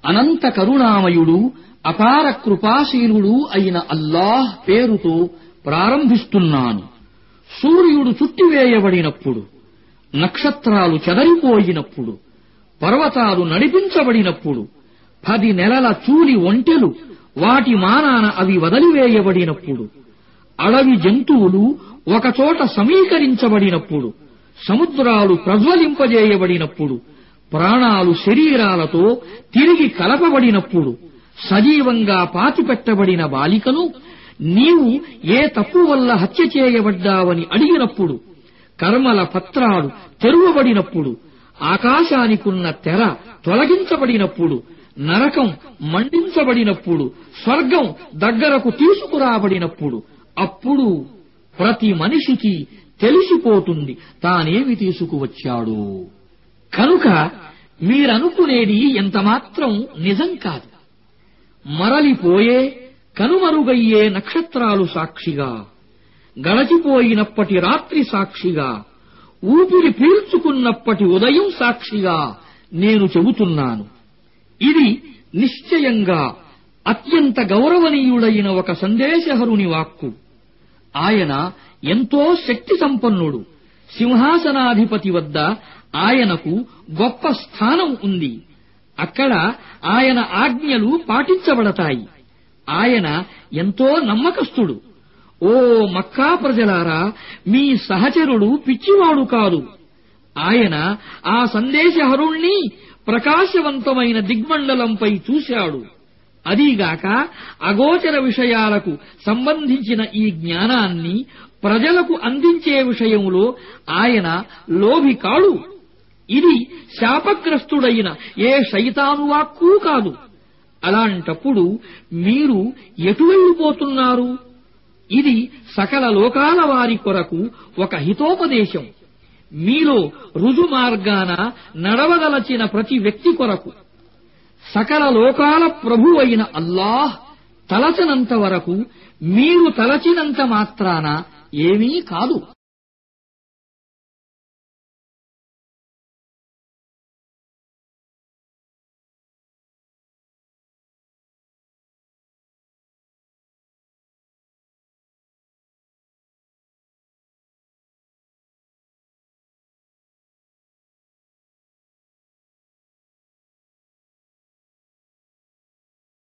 అనంత కరుణామయుడు అపార కృపాశీలుడు అయిన అల్లాహ్ పేరుతో ప్రారంభిస్తున్నాను సూర్యుడు చుట్టివేయబడినప్పుడు నక్షత్రాలు చెదరిపోయినప్పుడు పర్వతాలు నడిపించబడినప్పుడు పది నెలల చూలి ఒంటెలు వాటి మానాన అవి వదిలివేయబడినప్పుడు అడవి జంతువులు ఒకచోట సమీకరించబడినప్పుడు సముద్రాలు ప్రజ్వలింపజేయబడినప్పుడు ప్రాణాలు శరీరాలతో తిరిగి కలపబడినప్పుడు సజీవంగా పాతిపెట్టబడిన బాలికను నీవు ఏ తప్పు వల్ల హత్య చేయబడ్డావని అడిగినప్పుడు కర్మల పత్రాలు తెరువబడినప్పుడు ఆకాశానికున్న తెర తొలగించబడినప్పుడు నరకం మండించబడినప్పుడు స్వర్గం దగ్గరకు తీసుకురాబడినప్పుడు అప్పుడు ప్రతి మనిషికి తెలిసిపోతుంది తానేమి తీసుకువచ్చాడో కనుక మీరనుకునేది ఎంతమాత్రం నిజం కాదు మరలిపోయే కనుమరుగయ్యే నక్షత్రాలు సాక్షిగా గడచిపోయినప్పటి రాత్రి సాక్షిగా ఊపిరి పీల్చుకున్నప్పటి ఉదయం సాక్షిగా నేను చెబుతున్నాను ఇది నిశ్చయంగా అత్యంత గౌరవనీయుడైన ఒక సందేశహరుని వాక్కు ఆయన ఎంతో శక్తి సంపన్నుడు సింహాసనాధిపతి వద్ద ఆయనకు గొప్ప స్థానం ఉంది అక్కడ ఆయన ఆజ్ఞలు పాటించబడతాయి ఆయన ఎంతో నమ్మకస్తుడు ఓ మక్కా ప్రజలారా మీ సహచరుడు పిచ్చివాడు కాదు ఆయన ఆ సందేశహరుణ్ణి ప్రకాశవంతమైన దిగ్మండలంపై చూశాడు అదీగాక అగోచర విషయాలకు సంబంధించిన ఈ జ్ఞానాన్ని ప్రజలకు అందించే విషయంలో ఆయన లోభి కాడు ఇది శాపగ్రస్తుడైన ఏ శైతాను వాక్కూ కాదు అలాంటప్పుడు మీరు ఎటు వెళ్ళిపోతున్నారు ఇది సకల లోకాల వారి కొరకు ఒక హితోపదేశం మీలో రుజుమార్గాన నడవదలచిన ప్రతి వ్యక్తి కొరకు సకల లోకాల ప్రభు అయిన అల్లాహ్ తలచనంత వరకు మీరు తలచినంత మాత్రాన ఏమీ కాదు